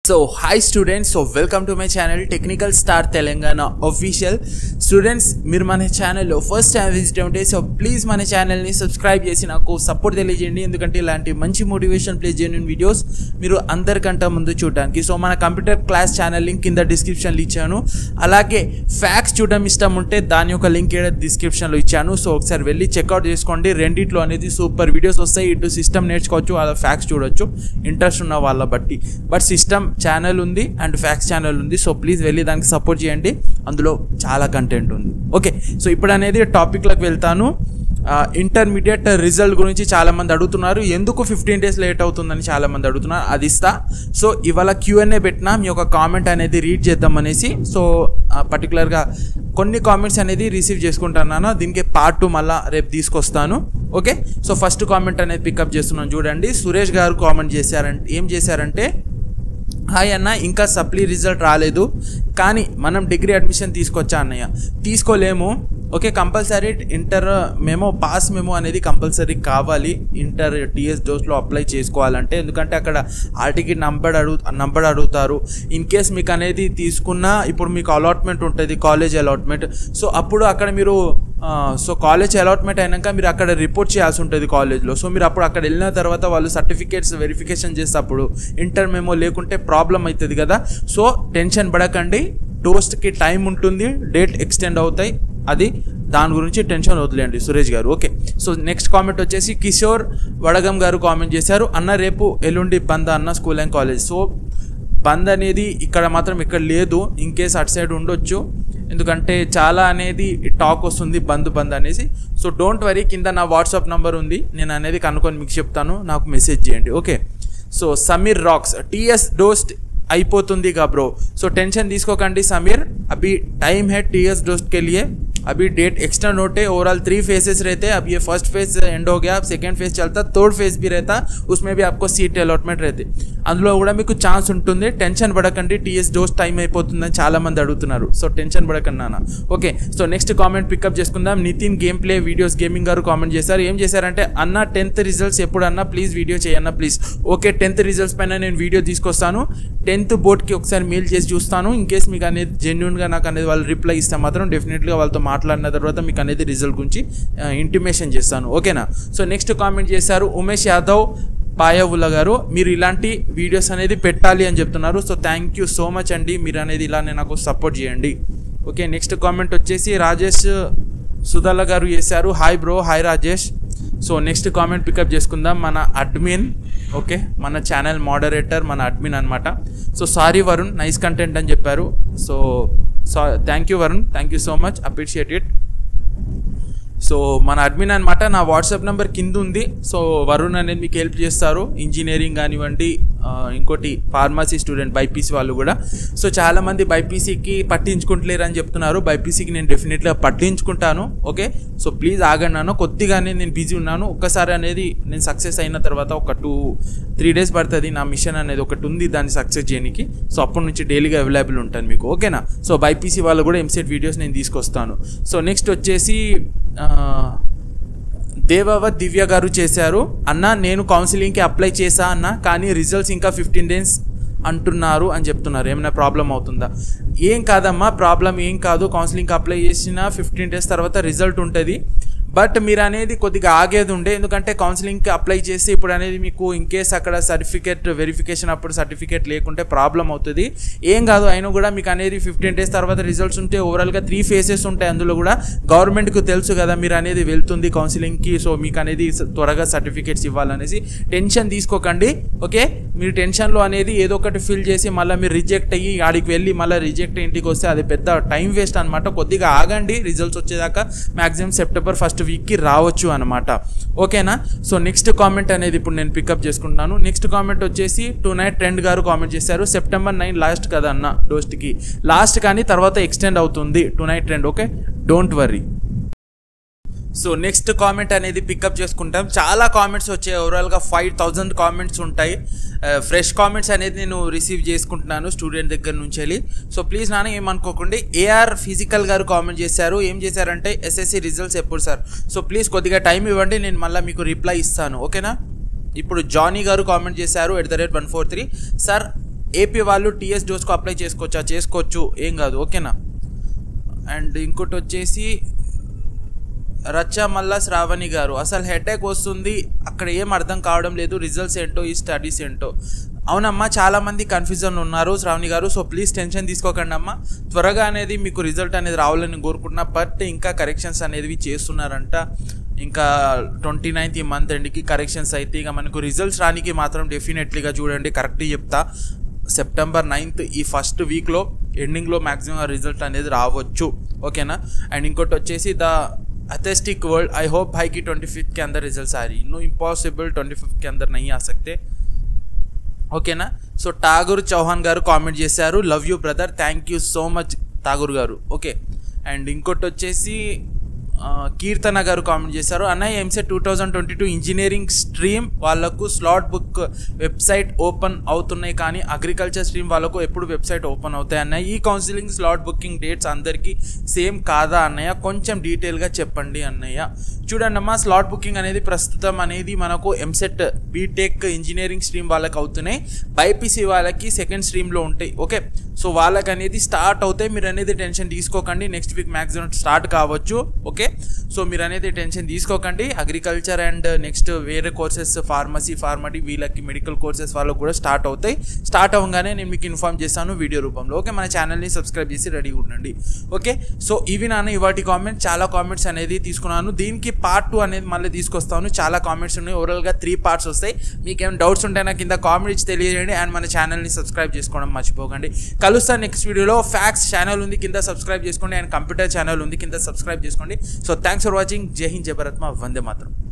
so hi students so welcome to my channel technical star Telangana official students మీరు మన ఛానల్లో first time visit ఉంటే so please మన ఛానల్ని సబ్స్క్రైబ్ చేసి నాకు సపోర్ట్ తెలియజేయండి ఎందుకంటే ఇలాంటి మంచి మోటివేషన్ ప్లేస్ చేయని వీడియోస్ మీరు అందరికంటే ముందు చూడడానికి సో మన కంప్యూటర్ క్లాస్ ఛానల్ లింక్ కింద డిస్క్రిప్షన్లో ఇచ్చాను అలాగే ఫ్యాక్స్ చూడడం ఇష్టం ఉంటే దాని యొక్క లింక్ ఇక్కడ డిస్క్రిప్షన్లో ఇచ్చాను సో ఒకసారి వెళ్ళి చెక్అవుట్ చేసుకోండి రెండిట్లో అనేది సూపర్ వీడియోస్ వస్తాయి ఇటు సిస్టమ్ నేర్చుకోవచ్చు అలా ఫ్యాక్స్ చూడొచ్చు ఇంట్రెస్ట్ ఉన్న వాళ్ళ బట్టి బట్ సిస్టమ్ ఛానల్ ఉంది అండ్ ఫ్యాక్స్ ఛానల్ ఉంది సో ప్లీజ్ వెళ్ళి దానికి సపోర్ట్ చేయండి అందులో చాలా కంటెంట్ ఉంది ఓకే సో ఇప్పుడు అనేది టాపిక్లోకి వెళ్తాను ఇంటర్మీడియట్ రిజల్ట్ గురించి చాలామంది అడుగుతున్నారు ఎందుకు ఫిఫ్టీన్ డేస్ లేట్ అవుతుందని చాలామంది అడుగుతున్నారు అది ఇస్తా సో ఇవాళ క్యూఎన్ఏ పెట్టినా మీ యొక్క కామెంట్ అనేది రీడ్ చేద్దాం అనేసి సో పర్టికులర్గా కొన్ని కామెంట్స్ అనేది రిసీవ్ చేసుకుంటున్నాను దీనికి పార్ట్ టూ మళ్ళీ రేపు తీసుకొస్తాను ఓకే సో ఫస్ట్ కామెంట్ అనేది పికప్ చేస్తున్నాను చూడండి సురేష్ గారు కామెంట్ చేశారంటే ఏం చేశారంటే హాయ్ అన్న ఇంకా సప్లీ రిజల్ట్ రాలేదు కానీ మనం డిగ్రీ అడ్మిషన్ తీసుకొచ్చా అన్నయ్య తీసుకోలేము okay compulsory inter memo pass memo అనేది కంపల్సరీ కావాలి ఇంటర్ టీఎస్ డోస్లో అప్లై చేసుకోవాలంటే ఎందుకంటే అక్కడ ఆర్ టికెట్ నంబర్ అడుగు నంబర్ అడుగుతారు ఇన్ కేస్ మీకు అనేది తీసుకున్నా ఇప్పుడు మీకు అలాట్మెంట్ ఉంటుంది కాలేజ్ అలాట్మెంట్ సో అప్పుడు అక్కడ మీరు సో కాలేజ్ అలాట్మెంట్ అయినాక మీరు అక్కడ రిపోర్ట్ చేయాల్సి ఉంటుంది కాలేజ్లో సో మీరు అప్పుడు అక్కడ వెళ్ళిన తర్వాత వాళ్ళు సర్టిఫికేట్స్ వెరిఫికేషన్ చేసేటప్పుడు ఇంటర్ మెమో లేకుంటే ప్రాబ్లం అవుతుంది కదా సో టెన్షన్ పడకండి టోస్ట్కి టైం ఉంటుంది డేట్ ఎక్స్టెండ్ అవుతాయి అది దాని గురించి టెన్షన్ వదిలేండి సురేష్ గారు ఓకే సో నెక్స్ట్ కామెంట్ వచ్చేసి కిషోర్ వడగం గారు కామెంట్ చేశారు అన్న రేపు ఎల్లుండి బంద్ అన్న school and college so bandh అనేది ఇక్కడ మాత్రం ఇక్కడ లేదు ఇన్ కేస్ అటు సైడ్ ఉండొచ్చు ఎందుకంటే చాలా అనేది టాక్ వస్తుంది బంద్ బంద్ అనేసి సో డోంట్ వరీ కింద నా వాట్సాప్ నంబర్ ఉంది నేను అనేది కనుక్కొని మీకు చెప్తాను నాకు మెసేజ్ చేయండి okay so Sameer rocks TS DOST అయిపోతుంది గా బ్రో సో టెన్షన్ తీసుకోకండి సమీర్ అभी टाइम है टीएस डोस्ट के लिए अभी डेट एक्स्ट्रा नोट है ओवरऑल थ्री फेजेस रहते हैं अब ये फर्स्ट फेज एंड हो गया अब सेकेंड फेज चलता थर्ड फेज भी रहता उसमें भी आपको సీట్ అలాట్మెంట్ रहते అందులో కూడా మీకు ఛాన్స్ ఉంటుంది టెన్షన్ పడకండి టీఎస్ డోస్ టైం అయిపోతుందని చాలా మంది అడుగుతున్నారు సో టెన్షన్ పడకండి నాన్న okay so next comment pick up చేసుకుందాం Nitin game play videos gaming గారు కామెంట్ చేశారు ఏం చేశారంటే అన్న టెన్త్ రిజల్ట్స్ ఎప్పుడన్నా ప్లీజ్ వీడియో చేయన్న ప్లీజ్ ఓకే టెన్త్ రిజల్ట్స్ పైన నేను వీడియో తీసుకొస్తాను టెన్త్ బోర్డ్కి ఒకసారి మెయిల్ చేసి చూస్తాను ఇన్ కేస్ మీకు అనేది జెన్యున్గా నాకు అనేది వాళ్ళు రిప్లై ఇస్తే మాత్రం డెఫినెట్గా వాళ్ళతో మాట్లాడిన తర్వాత మీకు అనేది రిజల్ట్ గురించి ఇంటిమేషన్ చేస్తాను ఓకేనా సో నెక్స్ట్ కామెంట్ చేశారు ఉమేష్ యాదవ్ పాయవుల గారు మీరు ఇలాంటి వీడియోస్ అనేది పెట్టాలి అని చెప్తున్నారు so thank you so much అండి మీరు అనేది ఇలానే నాకు సపోర్ట్ చేయండి ఓకే నెక్స్ట్ కామెంట్ వచ్చేసి రాజేష్ సుధాల గారు చేశారు hi bro hi Rajesh so next comment pick up చేసుకుందాం మన అడ్మిన్ ఓకే మన ఛానల్ మోడరేటర్ మన అడ్మిన్ అనమాట so sorry Varun nice content అని చెప్పారు so so thank you Varun thank you so much appreciate it so మన అడ్మిన్ అనమాట నా వాట్సాప్ నెంబర్ కింద ఉంది సో వరుణ్ అనేది మీకు హెల్ప్ చేస్తారు ఇంజనీరింగ్ కానివ్వండి ఇంకోటి ఫార్మసీ స్టూడెంట్ బైపీసీ వాళ్ళు కూడా సో చాలామంది బైపీసీకి పట్టించుకుంటలేరు అని చెప్తున్నారు బైపీసీకి నేను డెఫినెట్గా పట్టించుకుంటాను ఓకే సో ప్లీజ్ ఆగన్నాను కొద్దిగానే నేను బిజీ ఉన్నాను ఒక్కసారి అనేది నేను సక్సెస్ అయిన తర్వాత ఒక టూ త్రీ డేస్ పడుతుంది నా మిషన్ అనేది ఒకటి ఉంది దాన్ని సక్సెస్ చేయడానికి సో అప్పటి నుంచి డైలీగా అవైలబుల్ ఉంటాను మీకు ఓకేనా సో బైపీసీ వాళ్ళు కూడా ఎంసెట్ వీడియోస్ నేను తీసుకొస్తాను సో నెక్స్ట్ వచ్చేసి దేవవ దివ్య గారు చేశారు అన్న నేను కౌన్సిలింగ్కి అప్లై చేశా అన్న కానీ రిజల్ట్స్ ఇంకా ఫిఫ్టీన్ డేస్ అంటున్నారు అని చెప్తున్నారు ఏమైనా ప్రాబ్లం అవుతుందా ఏం కాదమ్మా ప్రాబ్లం ఏం కాదు కౌన్సిలింగ్కి అప్లై చేసిన ఫిఫ్టీన్ డేస్ తర్వాత రిజల్ట్ ఉంటుంది బట్ మీరు అనేది కొద్దిగా ఆగేది ఉండే ఎందుకంటే కౌన్సిలింగ్కి అప్లై చేసి ఇప్పుడు అనేది మీకు ఇన్ కేస్ అక్కడ సర్టిఫికేట్ వెరిఫికేషన్ అప్పుడు సర్టిఫికేట్ లేకుంటే ప్రాబ్లం అవుతుంది ఏం కాదు అయినా కూడా మీకు అనేది ఫిఫ్టీన్ డేస్ తర్వాత రిజల్ట్స్ ఉంటే ఓవరాల్గా త్రీ ఫేసెస్ ఉంటాయి అందులో కూడా గవర్నమెంట్కి తెలుసు కదా మీరు అనేది వెళ్తుంది కౌన్సిలింగ్కి సో మీకు అనేది త్వరగా సర్టిఫికేట్స్ ఇవ్వాలనేసి టెన్షన్ తీసుకోకండి ఓకే మీరు టెన్షన్లో అనేది ఏదో ఒకటి ఫిల్ చేసి మళ్ళీ మీరు రిజెక్ట్ అయ్యి ఆడికి వెళ్ళి మళ్ళీ రిజెక్ట్ ఇంటికి వస్తే అది పెద్ద టైం వేస్ట్ అనమాట కొద్దిగా ఆగండి రిజల్ట్స్ వచ్చేదాకా మ్యాక్సిమం సెప్టెంబర్ ఫస్ట్ వీక్కి రావచ్చు అనమాట ఓకేనా సో నెక్స్ట్ కామెంట్ అనేది ఇప్పుడు నేను పికప్ చేసుకుంటున్నాను నెక్స్ట్ కామెంట్ వచ్చేసి టూ నైట్ ట్రెండ్ గారు కామెంట్ చేశారు సెప్టెంబర్ నైన్ లాస్ట్ కదా అన్న డోస్ట్కి లాస్ట్ కానీ తర్వాత ఎక్స్టెండ్ అవుతుంది tonight trend okay don't worry so next comment అనేది పికప్ చేసుకుంటాం చాలా కామెంట్స్ వచ్చాయి ఓవరాల్గా ఫైవ్ థౌజండ్ కామెంట్స్ ఉంటాయి ఫ్రెష్ కామెంట్స్ అనేది నేను రిసీవ్ చేసుకుంటున్నాను స్టూడెంట్ దగ్గర నుంచి వెళ్ళి సో ప్లీజ్ నాన్న ఏమనుకోకండి ఏఆర్ ఫిజికల్ గారు కామెంట్ చేశారు ఏం చేశారంటే ఎస్ఎస్సి రిజల్ట్స్ ఎప్పుడు సార్ సో ప్లీజ్ కొద్దిగా టైం ఇవ్వండి నేను మళ్ళీ మీకు రిప్లై ఇస్తాను ఓకేనా ఇప్పుడు జానీ గారు కామెంట్ చేశారు at the rate one four three sir AP వాళ్ళు టీఎస్ డోస్కు అప్లై చేసుకోవచ్చా చేసుకోవచ్చు ఏం కాదు ఓకేనా అండ్ ఇంకోటి వచ్చేసి రచ్చ మల్లా శ్రావణి గారు అసలు హెడేక్ వస్తుంది అక్కడ ఏం అర్థం కావడం లేదు రిజల్ట్స్ ఏంటో ఈ స్టడీస్ ఏంటో అవునమ్మా చాలామంది కన్ఫ్యూజన్ ఉన్నారు శ్రావణి గారు సో ప్లీజ్ టెన్షన్ తీసుకోకండి అమ్మా త్వరగా అనేది మీకు రిజల్ట్ అనేది రావాలని కోరుకుంటున్నా బట్ ఇంకా కరెక్షన్స్ అనేవి చేస్తున్నారంట ఇంకా ట్వంటీ నైన్త్ ఈ మంత్ ఎండ్కి కరెక్షన్స్ అయితే ఇక మనకు రిజల్ట్స్ రానికి మాత్రం డెఫినెట్లీగా చూడండి కరెక్ట్ చెప్తా సెప్టెంబర్ నైన్త్ ఈ ఫస్ట్ వీక్లో ఎండింగ్లో మ్యాక్సిమం రిజల్ట్ అనేది రావచ్చు ఓకేనా అండ్ ఇంకోటి వచ్చేసి the aesthetic world I hope भाई की ट्वेंटी फिफ्थ के अंदर रिजल्ट आ रही नो इम्पॉसिबल ट्वेंटी फिफ्త్ के अंदर नहीं आ सकते ఓకేనా సో ఠాగూర్ చౌహాన్ గారు కామెంట్ చేశారు love you brother thank you so much Tagore గారు ఓకే అండ్ ఇంకోటి వచ్చేసి ఆ, కీర్తన గారు కామెంట్ చేశారు అన్నయ్య EAMCET two thousand twenty two engineering stream వాళ్ళకు స్లాట్ బుక్ వెబ్సైట్ ఓపెన్ అవుతున్నాయి కానీ అగ్రికల్చర్ స్ట్రీమ్ వాళ్ళకు ఎప్పుడు వెబ్సైట్ ఓపెన్ అవుతాయి అన్నయ్య ఈ కౌన్సిలింగ్ స్లాట్ బుకింగ్ డేట్స్ అందరికీ సేమ్ కాదా అన్నయ్య కొంచెం డీటెయిల్గా చెప్పండి అన్నయ్య చూడండి అమ్మా స్లాట్ బుకింగ్ అనేది ప్రస్తుతం అనేది మనకు ఎంసెట్ బీటెక్ ఇంజనీరింగ్ స్ట్రీమ్ వాళ్ళకి అవుతున్నాయి బైపీసీ వాళ్ళకి సెకండ్ స్ట్రీమ్లో ఉంటాయి ఓకే సో వాళ్ళకి అనేది స్టార్ట్ అవుతాయి మీరు అనేది టెన్షన్ తీసుకోకండి నెక్స్ట్ వీక్ మ్యాక్సిమం స్టార్ట్ కావచ్చు ఓకే సో మీరు అనేది టెన్షన్ తీసుకోకండి అగ్రికల్చర్ అండ్ నెక్స్ట్ వేరే కోర్సెస్ ఫార్మసీ ఫార్మటీ వీళ్ళకి మెడికల్ కోర్సెస్ వాళ్ళకు కూడా స్టార్ట్ అవుతాయి స్టార్ట్ అవ్వగానే నేను మీకు ఇన్ఫార్మ్ చేస్తాను వీడియో రూపంలో ఓకే మన ఛానల్ని సబ్స్క్రైబ్ చేసి రెడీగా ఉండండి ఓకే సో ఇవి నాన్న ఇవాటి కామెంట్ చాలా కామెంట్స్ అనేది తీసుకున్నాను దీనికి పార్ట్ టూ అనేది మళ్ళీ తీసుకొస్తాను చాలా కామెంట్స్ ఉన్నాయి ఓవరాల్గా త్రీ పార్ట్స్ వస్తాయి మీకు ఏమైనా డౌట్స్ ఉంటే నాకు కింద కామెంట్ ఇచ్చి తెలియజేయండి అండ్ మన ఛానల్ని సబ్స్క్రైబ్ చేసుకోవడం మర్చిపోకండి కలుస్తాను నెక్స్ట్ వీడియోలో ఫ్యాక్స్ ఛానల్ ఉంది కింద సబ్స్క్రైబ్ చేసుకోండి అండ్ కంప్యూటర్ ఛానల్ ఉంది కింద సబ్స్క్రైబ్ చేసుకోండి సో థ్యాంక్స్ ఫర్ వాచింగ్ జై హింద్ జై భారత్ మా వందే మాత్రం